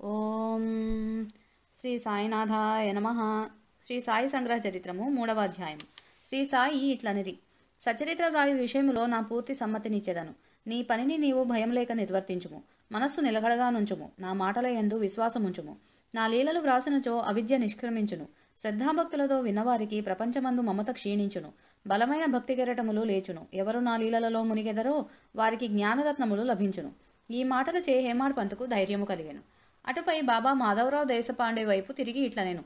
ఓం శ్రీ సాయినాథాయ నమ శ్రీ సాయి సంగ్రహ చరిత్రము మూడవ అధ్యాయం శ్రీ సాయి ఇట్లనిరి సచరిత్ర వ్రాయు విషయములో నా పూర్తి సమ్మతినిచ్చేదను నీ పనిని నీవు భయం లేక నిర్వర్తించుము మనస్సు నిలకడగా నుంచుము నా మాటల యందు విశ్వాసముంచుము నా లీలలు వ్రాసినచో అవిద్య నిష్క్రమించును శ్రద్ధాభక్తులతో విన్నవారికి ప్రపంచమందు మమత క్షీణించును బలమైన భక్తి కెరటములు లేచును ఎవరు నా లీలలలో మునిగెదరో వారికి జ్ఞానరత్నములు లభించును ఈ మాటలచే హేమాడ్ పంతుకు ధైర్యము కలిగెను అటుపై బాబా మాధవరావు దేశపాండే వైపు తిరిగి ఇట్ల నేను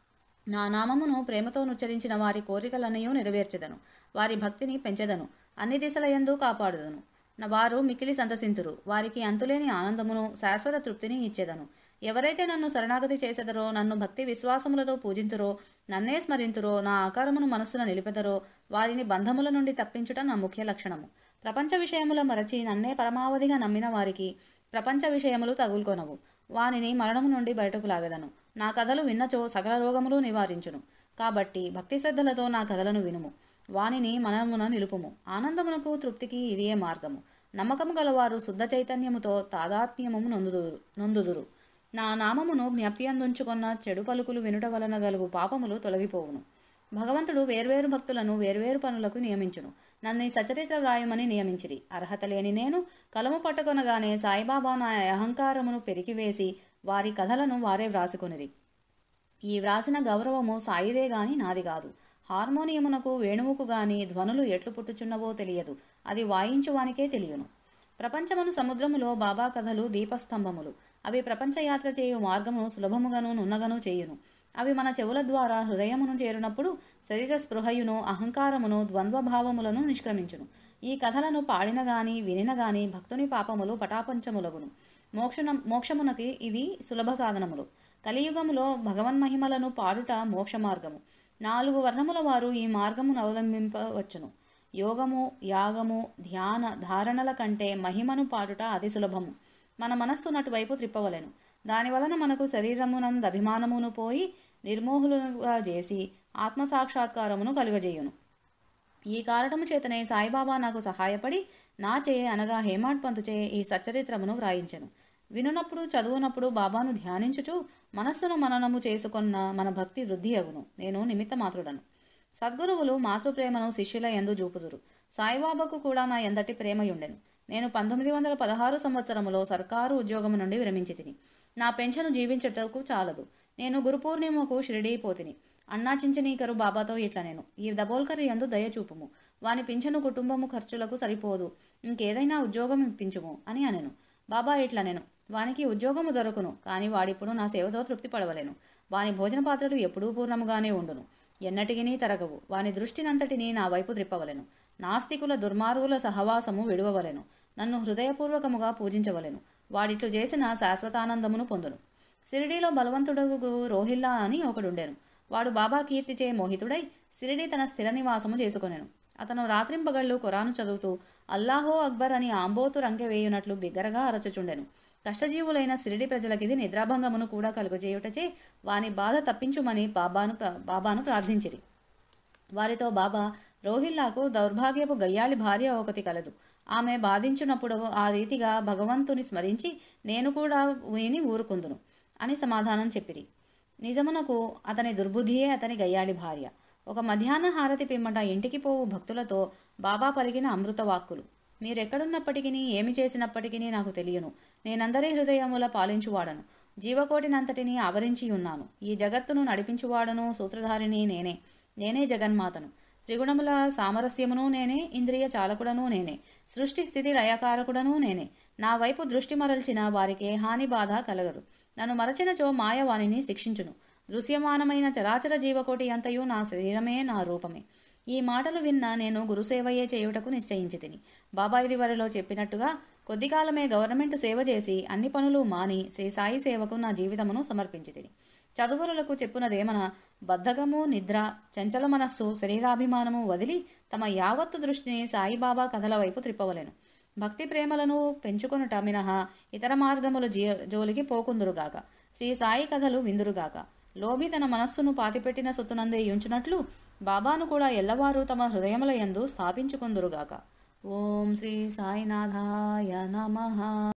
నా నామమును ప్రేమతో నుచ్చరించిన వారి కోరికలన్నయూ నెరవేర్చెదను వారి భక్తిని పెంచెదను అన్ని దిశలయందు కాపాడుదను నా వారు మిక్కిలి సంతసింతురు వారికి అంతులేని ఆనందమును శాశ్వత తృప్తిని ఇచ్చేదను ఎవరైతే నన్ను శరణాగతి చేసెదరో నన్ను భక్తి విశ్వాసములతో పూజింతురో నన్నే స్మరింతురో నా ఆకారమును మనస్సున నిలిపెదరో వారిని బంధముల నుండి తప్పించుట నా ముఖ్య లక్షణము ప్రపంచ విషయముల మరచి నన్నే పరమావధిగా నమ్మిన వారికి ప్రపంచ విషయములు తగులుకొనవు వానిని మరణము నుండి బయటకు లాగదను నా కథలు విన్నచో సకల రోగములు నివారించును కాబట్టి భక్తి శ్రద్ధలతో నా కథలను వినుము వానిని మనమున నిలుపుము ఆనందమునకు తృప్తికి ఇదియే మార్గము నమ్మకము గలవారు శుద్ధ చైతన్యముతో తాదాత్మ్యము నొందుదురు నొందుదురు నా నామమును జ్ఞప్తి అందుంచుకున్న చెడు పలుకులు వినుట వలన గలుగు పాపములు తొలగిపోవును భగవంతుడు వేర్వేరు భక్తులను వేర్వేరు పనులకు నియమించును నన్ను ఈ సచరిత్ర వ్రాయమని నియమించిరి అర్హత లేని నేను కలము పట్టుకొనగానే సాయిబాబా నా అహంకారమును పెరికివేసి వారి కథలను వారే వ్రాసుకొనిరి ఈ వ్రాసిన గౌరవము సాయిదే గాని నాది కాదు హార్మోనియమునకు వేణువుకు గాని ధ్వనులు ఎట్లు పుట్టుచున్నవో తెలియదు అది వాయించువానికే తెలియను ప్రపంచమును సముద్రములో బాబా కథలు దీపస్తంభములు అవి ప్రపంచయాత్ర చేయు మార్గమును సులభముగాను నున్నగను చేయును అవి మన చెవుల ద్వారా హృదయమును చేరినప్పుడు శరీర స్పృహయును అహంకారమును ద్వంద్వభావములను నిష్క్రమించును ఈ కథలను పాడిన గాని వినిన గాని భక్తుని పాపములు పటాపంచములగును మోక్షణ మోక్షమునకి ఇవి సులభ సాధనములు కలియుగములో భగవన్మహిమలను పాడుట మోక్ష మార్గము నాలుగు వర్ణముల వారు ఈ మార్గమును అవలంబింపవచ్చును యోగము యాగము ధ్యాన ధారణల కంటే మహిమను పాడుట అతి సులభము మన మనస్సు నటువైపు త్రిప్పవలెను దాని వలన మనకు శరీరమునంద అభిమానమును పోయి నిర్మోహులుగా చేసి ఆత్మసాక్షాత్కారమును కలుగజేయును ఈ కారణము చేతనే సాయిబాబా నాకు సహాయపడి నా చే అనగా హేమాడ్ పంతుచే ఈ సచ్చరిత్రమును వ్రాయించెను వినునప్పుడు చదువునప్పుడు బాబాను ధ్యానించుచు మనస్సును మననము చేసుకొన్న మన భక్తి వృద్ధి అగును నేను నిమిత్త మాత్రుడను సద్గురువులు మాతృప్రేమను శిష్యుల ఎందు చూపుదురు సాయిబాబాకు కూడా నా ఎందటి ప్రేమయుండెను నేను పంతొమ్మిది వందల పదహారు సంవత్సరములో సర్కారు ఉద్యోగము నుండి విరమించి తిని నా పెన్షను జీవించటకు చాలదు నేను గురు పూర్ణిమకు షిరిడీ పోతిని అన్నా చించనీకరు బాబాతో ఇట్లా నేను ఈ దబోల్కర్ ఎందు దయ చూపుము వాని పింఛను కుటుంబము ఖర్చులకు సరిపోదు ఇంకేదైనా ఉద్యోగం ఇప్పించుము అని అనెను బాబా ఇట్లా నేను వానికి ఉద్యోగము దొరకును కానీ వాడిప్పుడు నా సేవతో తృప్తి పడవలేను వాని భోజన పాత్రలు ఎప్పుడూ పూర్ణముగానే ఉండును ఎన్నటికినీ తరగవు వాని దృష్టినంతటినీ నా వైపు త్రిప్పవలెను నాస్తికుల దుర్మార్గుల సహవాసము విడువవలెను నన్ను హృదయపూర్వకముగా పూజించవలెను వాడిట్లు చేసిన శాశ్వతానందమును పొందును సిరిడీలో బలవంతుడగు రోహిల్లా అని ఒకడుండెను వాడు బాబా కీర్తిచే మోహితుడై సిరిడి తన స్థిర నివాసము చేసుకొనెను అతను రాత్రింపగళ్ళు ఖురాను చదువుతూ అల్లాహో అక్బర్ అని ఆంబోతు రంకె వేయునట్లు బిగ్గరగా అరచుచుండెను కష్టజీవులైన సిరిడి ప్రజలకిది నిద్రాభంగమును కూడా కలుగజేయుటచే వాని బాధ తప్పించుమని బాబాను బాబాను ప్రార్థించిరి వారితో బాబా రోహిల్లాకు దౌర్భాగ్యపు గయ్యాళి భార్య ఒకటి కలదు ఆమె బాధించినప్పుడు ఆ రీతిగా భగవంతుని స్మరించి నేను కూడా విని ఊరుకుందును అని సమాధానం చెప్పిరి నిజమునకు అతని దుర్బుద్ధియే అతని గయ్యాళి భార్య ఒక మధ్యాహ్న హారతి పిమ్మట ఇంటికి పోవు భక్తులతో బాబా పలికిన అమృత వాక్కులు మీరెక్కడున్నప్పటికీ ఏమి చేసినప్పటికీ నాకు తెలియను నేనందరి హృదయముల పాలించువాడను జీవకోటినంతటిని ఆవరించి ఉన్నాను ఈ జగత్తును నడిపించువాడను సూత్రధారిని నేనే నేనే జగన్మాతను త్రిగుణముల సామరస్యమును నేనే ఇంద్రియ చాలకుడను నేనే సృష్టి స్థితి లయకారకుడను నేనే నా వైపు దృష్టి మరల్చిన వారికే హాని బాధ కలగదు నన్ను మరచినచో మాయ వానిని శిక్షించును దృశ్యమానమైన చరాచర జీవకోటి అంతయు నా శరీరమే నా రూపమే ఈ మాటలు విన్న నేను గురుసేవయే చేయుటకు నిశ్చయించి తిని బాబా ఇది వరలో చెప్పినట్టుగా కొద్ది కాలమే గవర్నమెంట్ సేవ చేసి అన్ని పనులు మాని శ్రీ సాయి సేవకు నా జీవితమును సమర్పించి తిని చదువురులకు చెప్పునదేమన బద్ధకము నిద్ర చంచల మనస్సు శరీరాభిమానము వదిలి తమ యావత్తు దృష్టిని సాయిబాబా కథల వైపు త్రిప్పవలెను భక్తి ప్రేమలను పెంచుకొనుట మినహా ఇతర మార్గముల జీ జోలికి పోకుందురుగాక శ్రీ సాయి కథలు విందురుగాక లోబి తన మనస్సును పాతిపెట్టిన సొత్తునందే ఉంచునట్లు బాబాను కూడా ఎల్లవారు తమ హృదయముల యందు స్థాపించుకుందురుగాక ఓం శ్రీ సాయినాథాయ నమః